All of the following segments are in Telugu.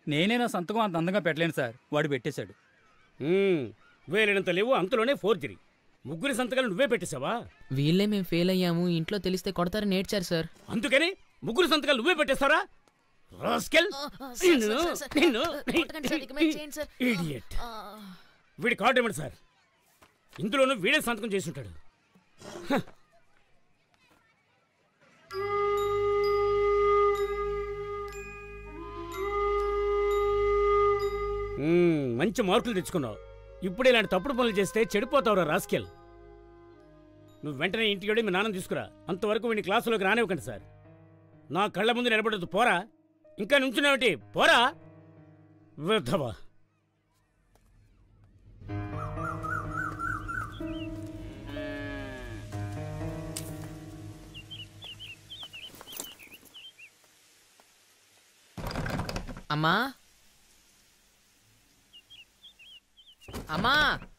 నేనే నా సంతకం అంత అందంగా పెట్టలేను సార్ వాడు పెట్టేశాడు మ్మ్. వేలినంత లేవు అంతలోనే ఫోర్జరీ ముగ్గురి సంతకాలు నువ్వే పెట్టేశావా వీళ్ళే మేము ఫెయిల్ అయ్యాము ఇంట్లో తెలిస్తే కొడతారని నేర్చారు సార్ అందుకని ముగ్గురు సంతకాలు నువ్వే పెట్టేస్తారా రాస్కెల్ నిన్ను నిన్ను ఇడియట్ వీడి కార్డు ఇవ్వండి సార్ ఇందులోనూ వీడే సంతకం చేసి ఉంటాడు హ. మ్మ్, మంచి మార్కులు తెచ్చుకున్నావు ఇప్పుడు ఇలాంటి తప్పుడు పనులు చేస్తే చెడిపోతావురా రాస్కెల్ నువ్వు వెంటనే ఇంటికి వెళ్ళి మీ నాన్న తీసుకురా అంతవరకు వీడిని క్లాసులోకి రానివ్వకండి సార్ నా కళ్ళ ముందు నిలబడదు పోరా ఇంకా నుంచున్నావేంటి పోరా వృద్ధవా అమ్మా అమ్మా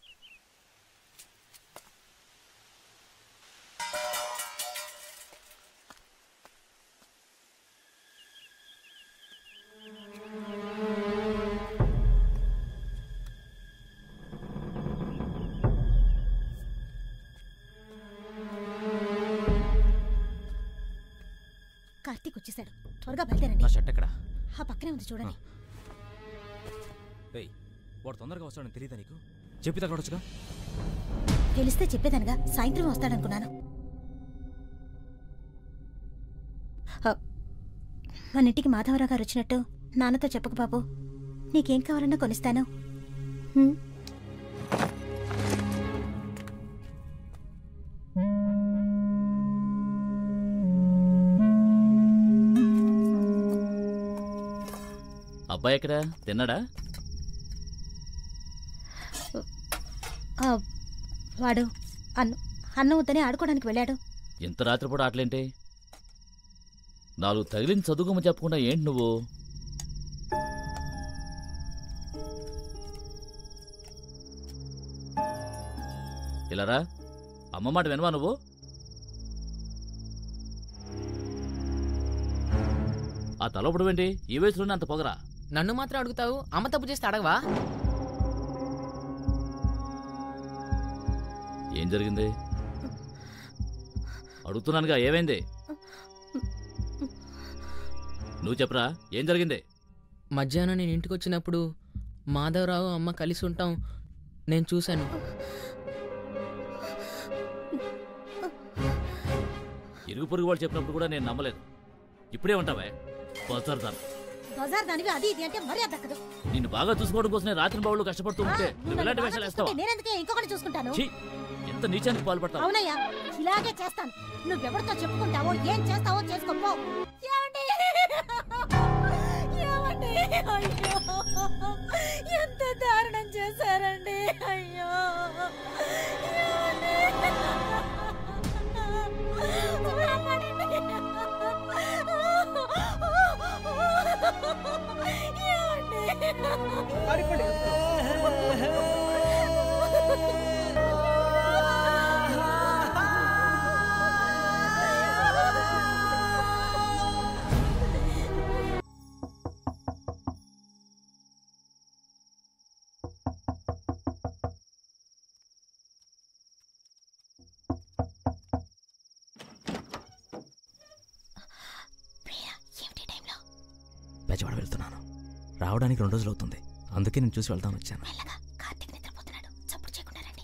కార్తీక్ వచ్చేసాడు త్వరగా బయలుదేరండి నా షర్ట్ ఎక్కడ ఆ పక్కనే ఉంది చూడండి ఏయ్ వాడు తొందరగా వస్తాడని తెలియదా నీకు చెప్పి తగ్గడొచ్చుగా తెలిస్తే చెప్పేదానిగా సాయంత్రం వస్తాడనుకున్నాను ఆ, మన ఇంటికి మాధవరావు గారు వచ్చినట్టు నాన్నతో చెప్పకు బాబు నీకేం కావాలన్నా కొనిస్తాను హ్మ్? అబ్బాయి ఎక్కడ తిన్నాడా ఆ, వాడు అన్నం అన్నం వద్దని ఆడుకోవడానికి వెళ్ళాడు ఇంత రాత్రిపూట ఆటలేంటి నాలుగు తగిలింది చదువుకోమని చెప్పకుండా ఏంటి నువ్వు ఇలారా అమ్మ మాట వినవా నువ్వు ఆ తలపడం ఏంటి ఈ వయసులోనే అంత పొగరా నన్ను మాత్రం అడుగుతావు అమ్మ తప్పు చేస్తే అడగవా ఏం జరిగింది అడుగుతున్నానుగా ఏమైంది నువ్వు చెప్పరా ఏం జరిగింది మధ్యాహ్నం నేను ఇంటికి వచ్చినప్పుడు మాధవరావు అమ్మ కలిసి ఉంటాం నేను చూశాను ఇరుగు పొరుగు వాళ్ళు చెప్పినప్పుడు కూడా నేను నమ్మలేదు ఇప్పుడే ఉంటావే బజార్దాన్ బజార్ దానివి అది ఇది అంటే మరీ దక్కదు నిన్ను బాగా చూసుకోవడం కోసమే రాత్రి బావులు కష్టపడుతూ ఉంటే నువ్వు ఇలాంటి వేషాలు వేస్తావా నేనెందుకే ఇంకొకటి చూసుకుంటాను ఛీ, ఎంత నీచానికి పాల్పడతావు అవునయ్యా ఇలాగే చేస్తాను నువ్వెవరితో చెప్పుకుంటావో ఏం చేస్తావో చేసుకోపో ఏమండి ఏమండి అయ్యో ఎంత దారుణం చేశారండి అయ్యో బెజవాడ వెళ్తున్నాను రావడానికి రెండు రోజులు అవుతుంది అందుకే నేను చూసి వెళ్దామని వచ్చాను మెల్లగా కార్తీక్ నిద్రపోతున్నాడు చప్పుడు చేయకుండా రండి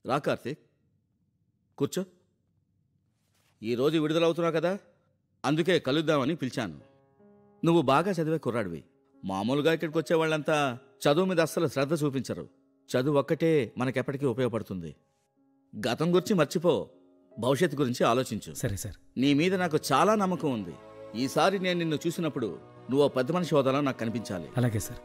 రా కార్తీక్ కూర్చో ఈరోజు విడుదలవుతున్నావు కదా అందుకే కలుద్దామని పిలిచాను నువ్వు బాగా చదివే కుర్రాడివి మామూలుగా ఇక్కడికి వచ్చే వాళ్ళంతా చదువు మీద అస్సలు శ్రద్ధ చూపించరు చదువు ఒక్కటే మనకెప్పటికీ ఉపయోగపడుతుంది గతం గురించి మర్చిపో భవిష్యత్తు గురించి ఆలోచించు సరే సార్ నీ మీద నాకు చాలా నమ్మకం ఉంది ఈసారి నేను నిన్ను చూసినప్పుడు నువ్వు ఓ పెద్ద మనిషి హోదాలో నాకు కనిపించాలి అలాగే సార్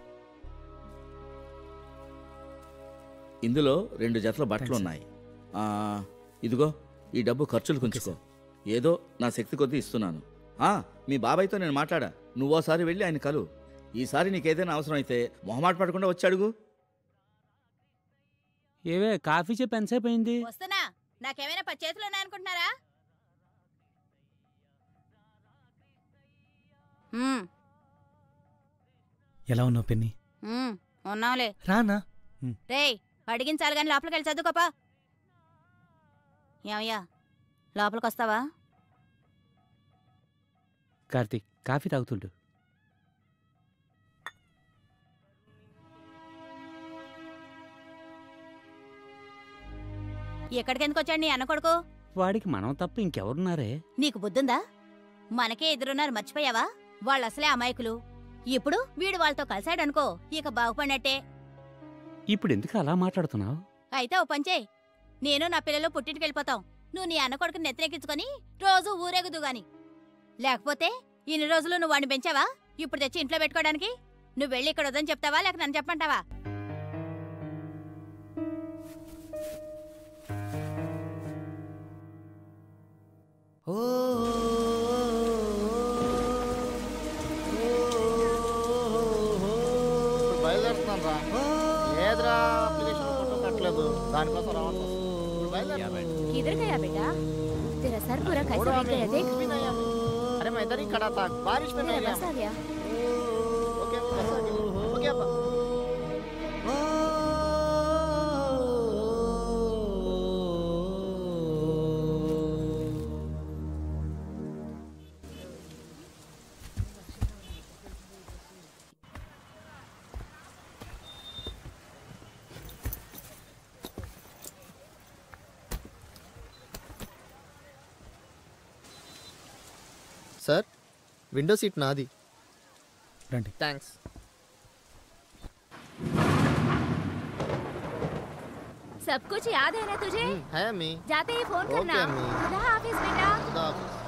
ఇందులో రెండు జతల బట్టలు Thanks, sir. ఉన్నాయి ఆ, ఇదిగో ఈ డబ్బు ఖర్చులు కుంచుకో ఏదో నా శక్తి కొద్దీ ఇస్తున్నాను ఆ, మీ బాబాయ్తో నేను మాట్లాడా నువ్వోసారి వెళ్ళి ఆయన కలు ఈసారి నీకేదైనా అవసరం అయితే మొహమాట పడకుండా వచ్చి అడుగు ఏవే కాఫీ చెప్పి ఎంతసేపు అయింది వస్తున్నా నాకేమైనా పది చేతులు ఉన్నాయనుకుంటున్నారా ఎలా ఉన్నావు పెన్ని ఉన్నావులే రానా రేయ్ అడిగించాలి కానీ లోపలికి వెళ్ళి చదువుకోపా ఏమయ్యా లోపలికి వస్తావా కార్తీక్ కాఫీ తాగుతుండు ఎక్కడికి ఎందుకు వచ్చాడు నీ అన్న కొడుకు వాడికి మనం తప్ప ఇంకెవరున్నారే నీకు బుద్ధుందా మనకే ఎదురున్నారు మర్చిపోయావా వాళ్ళు అసలే అమాయకులు ఇప్పుడు వీడు వాళ్ళతో కలిశాడనుకో ఇక బాగుపడినట్టే ఇప్పుడు ఎందుకు అలా మాట్లాడుతున్నావు అయితే ఓ పంచే నేను నా పిల్లలు పుట్టింటికి వెళ్ళిపోతాం నువ్వు నీ అన్న కొడుకుని నెత్తరెక్కించుకొని రోజు ఊరేగుదు గాని లేకపోతే ఇన్ని రోజులు నువ్వు వాడిని పెంచావా ఇప్పుడు తెచ్చి ఇంట్లో పెట్టుకోవడానికి నువ్వు వెళ్ళి ఇక్కడ వద్దని చెప్తావా లేక నన్ను చెప్పంటావా ఇప్పుడు బయలుదేరుతున్నాను రా లేదురా అప్లికేషన్ ఫోటో పెట్టలేదు దానికోసం రావాలి ఇప్పుడు బయలుదేరుతున్నాను. किधर गया बेटा तेरा सर पूरा छोड़ो हमें, कुछ भी नहीं हमें। अरे मैं इधर ही खड़ा था बारिश में नहीं गया मैं। गया ओके बस आ गया ओके अब्बा సార్ విండో సీట్ నాది రండి థ్యాంక్స్ सब कुछ याद है ना तुझे है अम्मी जाते ही फोन ओके अम्मी खुदा हाफिज बेटा खुदा हाफिज